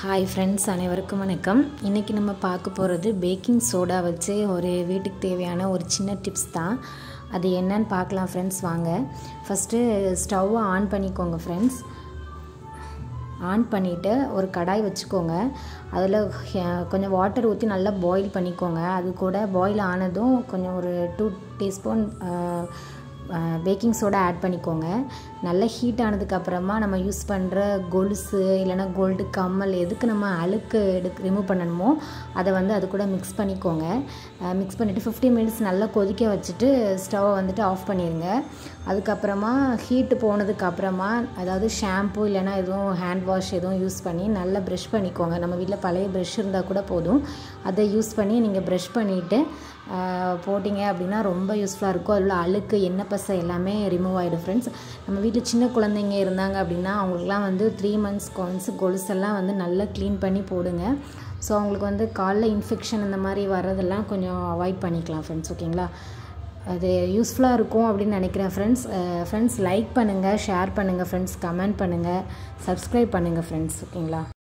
hi friends அனைவருக்கும் வணக்கம் இன்றைக்கி நம்ம பார்க்க போகிறது பேக்கிங் சோடா வச்சு ஒரு வீட்டுக்கு தேவையான ஒரு சின்ன டிப்ஸ் தான் அது என்னன்னு பார்க்கலாம் ஃப்ரெண்ட்ஸ் வாங்க ஃபஸ்ட்டு ஸ்டவ்வை ஆன் பண்ணிக்கோங்க ஃப்ரெண்ட்ஸ் ஆன் பண்ணிவிட்டு ஒரு கடாய் வச்சுக்கோங்க அதில் கொஞ்சம் வாட்டர் ஊற்றி நல்லா பாயில் பண்ணிக்கோங்க அது கூட பாயில் ஆனதும் கொஞ்சம் ஒரு two teaspoon baking soda add பண்ணிக்கோங்க நல்லா ஹீட் ஆனதுக்கப்புறமா நம்ம யூஸ் பண்ணுற கொலுசு இல்லைனா கோல்டு கம்மல் எதுக்கு நம்ம அழுக்கு எடுக்க ரிமூவ் பண்ணணுமோ அதை வந்து அது கூட மிக்ஸ் பண்ணிக்கோங்க மிக்ஸ் பண்ணிவிட்டு ஃபிஃப்டி மினிட்ஸ் நல்லா கொதிக்க வச்சுட்டு ஸ்டவ்வை வந்துட்டு ஆஃப் பண்ணிடுங்க அதுக்கப்புறமா ஹீட்டு போனதுக்கப்புறமா அதாவது ஷாம்பு இல்லைனா எதுவும் ஹேண்ட் வாஷ் எதுவும் யூஸ் பண்ணி நல்லா ப்ரஷ் பண்ணிக்கோங்க நம்ம வீட்டில் பழைய ப்ரஷ் இருந்தால் கூட போதும் அதை யூஸ் பண்ணி நீங்கள் ப்ரஷ் பண்ணிவிட்டு போட்டிங்க அப்படின்னா ரொம்ப யூஸ்ஃபுல்லாக இருக்கும் அதில் அழுக்கு எண்ணெய் பசை எல்லாமே ரிமூவ் ஆகிடும் ஃப்ரெண்ட்ஸ் நம்ம வீட்டில் சின்ன குழந்தைங்க இருந்தாங்க அப்படின்னா அவங்களுக்குலாம் வந்து த்ரீ மந்த்ஸ்க்கு ஒன்ஸ் கொலுசெல்லாம் வந்து நல்லா க்ளீன் பண்ணி போடுங்க ஸோ அவங்களுக்கு வந்து காலில் இன்ஃபெக்ஷன் இந்த மாதிரி வர்றதெல்லாம் கொஞ்சம் அவாய்ட் பண்ணிக்கலாம் ஃப்ரெண்ட்ஸ் ஓகேங்களா அது யூஸ்ஃபுல்லாக இருக்கும் அப்படின்னு நினைக்கிறேன் ஃப்ரெண்ட்ஸ் ஃப்ரெண்ட்ஸ் லைக் பண்ணுங்கள் ஷேர் பண்ணுங்கள் ஃப்ரெண்ட்ஸ் கமெண்ட் பண்ணுங்கள் சப்ஸ்கிரைப் பண்ணுங்கள் ஃப்ரெண்ட்ஸ் ஓகேங்களா